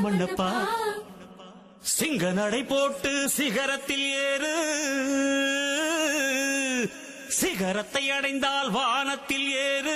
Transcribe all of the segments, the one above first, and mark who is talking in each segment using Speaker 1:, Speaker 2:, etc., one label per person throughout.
Speaker 1: மண்ணப்பா சிங்க நடை போட்டு சிகரத்தில் ஏறு சிகரத்தை அடைந்தால் வானத்தில் ஏறு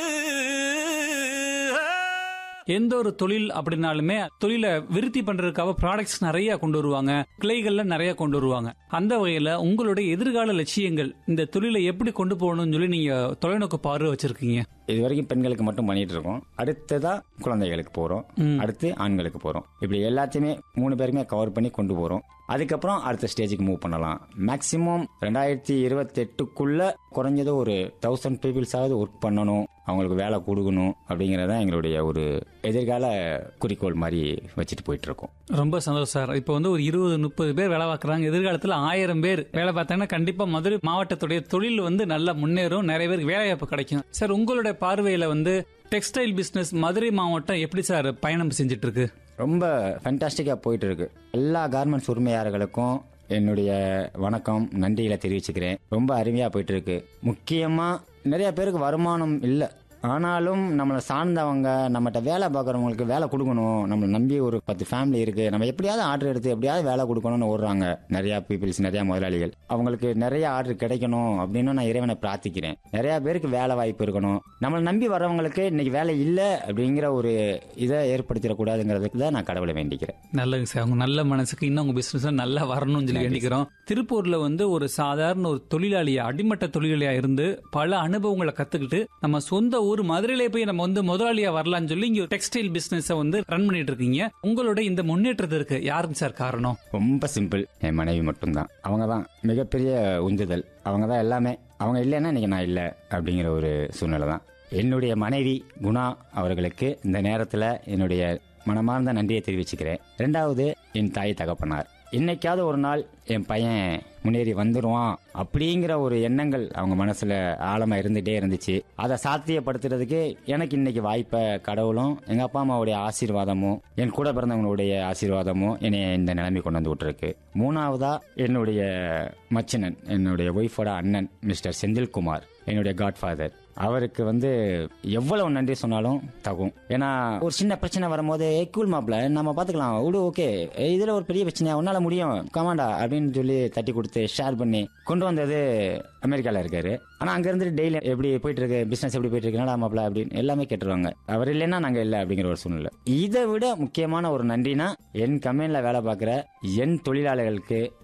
Speaker 2: எந்த ஒரு தொழில் அப்படின்னாலுமே தொழிலை விருத்தி பண்றதுக்காக ப்ராடக்ட்ஸ் நிறைய கொண்டு வருவாங்க கிளைகள்ல நிறைய கொண்டு வருவாங்க அந்த வகையில உங்களுடைய எதிர்கால லட்சியங்கள் இந்த தொழிலை எப்படி கொண்டு போகணும்னு சொல்லி நீங்க தொலைநோக்கு பார்வை வச்சிருக்கீங்க
Speaker 3: இது வரைக்கும் பெண்களுக்கு மட்டும் பண்ணிட்டு இருக்கோம் அடுத்ததா குழந்தைகளுக்கு போறோம் அடுத்து ஆண்களுக்கு போறோம் இப்படி எல்லாத்தையுமே மூணு பேருமே கவர் பண்ணி கொண்டு போறோம் அதுக்கப்புறம் அடுத்த ஸ்டேஜுக்கு மூவ் பண்ணலாம் மேக்சிமம் ரெண்டாயிரத்தி இருபத்தி எட்டுக்குள்ள குறைஞ்சது ஒரு தௌசண்ட் பீப்புள்ஸாவது ஒர்க் பண்ணணும் அவங்களுக்கு வேலை கொடுக்கணும் அப்படிங்கறத எங்களுடைய ஒரு எதிர்கால குறிக்கோள் மாதிரி வச்சுட்டு போயிட்டு இருக்கோம்
Speaker 2: ரொம்ப சந்தோஷம் சார் இப்போ வந்து ஒரு இருபது முப்பது பேர் வேலை பார்க்குறாங்க எதிர்காலத்தில் ஆயிரம் பேர் வேலை பார்த்தாங்கன்னா கண்டிப்பாக மதுரை மாவட்டத்துடைய தொழில் வந்து நல்லா முன்னேறும் நிறைய பேருக்கு வேலைவாய்ப்பு கிடைக்கும் சார் உங்களுடைய பார்வையில் வந்து டெக்ஸ்டைல் பிசினஸ் மதுரை மாவட்டம் எப்படி சார் பயணம் செஞ்சுட்டு இருக்கு
Speaker 3: ரொம்ப ஃபேண்டாஸ்டிக்காக போயிட்டு இருக்கு எல்லா கார்மெண்ட்ஸ் உரிமையாளர்களுக்கும் என்னுடைய வணக்கம் நன்றிகளை தெரிவிச்சுக்கிறேன் ரொம்ப அருமையாக போயிட்டு இருக்கு முக்கியமாக நிறைய பேருக்கு வருமானம் இல்லை ஆனாலும் நம்மளை சார்ந்தவங்க நம்மகிட்ட வேலை பார்க்குறவங்களுக்கு வேலை கொடுக்கணும் நம்மளை நம்பி ஒரு பத்து ஃபேமிலி இருக்கு நம்ம எப்படியாவது ஆர்டர் எடுத்து எப்படியாவது வேலை கொடுக்கணும்னு ஓடுறாங்க நிறைய பீப்புள்ஸ் நிறைய முதலாளிகள் அவங்களுக்கு நிறைய ஆர்டர் கிடைக்கணும் அப்படின்னு நான் இறைவனை பிரார்த்திக்கிறேன் நிறைய பேருக்கு வேலை வாய்ப்பு இருக்கணும் நம்மளை நம்பி வர்றவங்களுக்கு இன்னைக்கு வேலை இல்லை அப்படிங்கிற ஒரு இதை ஏற்படுத்திடக்கூடாதுங்கிறதுக்கு தான் நான் கடவுளை வேண்டிக்கிறேன்
Speaker 2: நல்லதுங்க சார் உங்க நல்ல மனசுக்கு இன்னும் உங்க பிசினஸ் நல்லா வரணும்னு சொல்லி வேண்டிக்கிறோம் திருப்பூர்ல வந்து ஒரு சாதாரண ஒரு தொழிலாளியா அடிமட்ட தொழிலாளியா இருந்து பல அனுபவங்களை கத்துக்கிட்டு நம்ம சொந்த ஊர் மதுரையிலே போய் நம்ம வந்து முதலாளியா வரலாம்னு சொல்லி இங்க டெக்ஸ்டைல் பிசினஸ் வந்து ரன் பண்ணிட்டு இருக்கீங்க உங்களோட இந்த முன்னேற்றத்திற்கு யாருங்க சார் காரணம்
Speaker 3: ரொம்ப சிம்பிள் என் மனைவி மட்டும்தான் அவங்க தான் மிகப்பெரிய உந்துதல் அவங்க தான் எல்லாமே அவங்க இல்லைன்னா இன்னைக்கு நான் இல்லை அப்படிங்கிற ஒரு சூழ்நிலை தான் என்னுடைய மனைவி குணா அவர்களுக்கு இந்த நேரத்தில் என்னுடைய மனமார்ந்த நன்றியை தெரிவிச்சுக்கிறேன் ரெண்டாவது என் தாய் தகப்பனார் இன்னைக்காவது ஒரு நாள் என் பையன் முன்னேறி வந்துடுவான் அப்படிங்கிற ஒரு எண்ணங்கள் அவங்க மனசுல ஆழமா இருந்துட்டே இருந்துச்சு அதை சாத்தியப்படுத்துறதுக்கு எனக்கு இன்னைக்கு வாய்ப்பை கடவுளும் எங்க அப்பா அம்மாவுடைய ஆசீர்வாதமும் என் கூட பிறந்தவங்களுடைய ஆசீர்வாதமும் என்னை இந்த நிலைமை கொண்டு வந்து விட்டுருக்கு மூணாவதா என்னுடைய மச்சினன் என்னுடைய ஒய்ஃபோட அண்ணன் மிஸ்டர் செந்தில்குமார் என்னுடைய காட்ஃபாதர் அவருக்கு வந்து எவ்வளவு நன்றி சொன்னாலும் தகும் ஏன்னா ஒரு சின்ன பிரச்சனை வரும்போது "ஏய், கூல் மாப்ள நம்ம பாத்துக்கலாம் விடு ஓகே இதுல ஒரு பெரிய பிரச்சனை உன்னால முடியும் கமாண்டா அப்படின்னு சொல்லி தட்டி கொடுத்து ஷேர் பண்ணி கொண்டு வந்தது அமெரிக்கால இருக்காரு ஆனா அங்க இருந்துட்டு டெய்லி எப்படி போயிட்டு இருக்கு பிசினஸ் எப்படி போயிட்டு இருக்கு என்னடா மாப்ள அப்படின்னு எல்லாமே கேட்டுருவாங்க அவர் இல்லைன்னா நாங்க இல்ல அப்படிங்கிற ஒரு சூழ்நிலை இதை விட முக்கியமான ஒரு நன்றினா என் கம்பெனில வேலை பார்க்குற என் தொழிலாளர்களுக்கு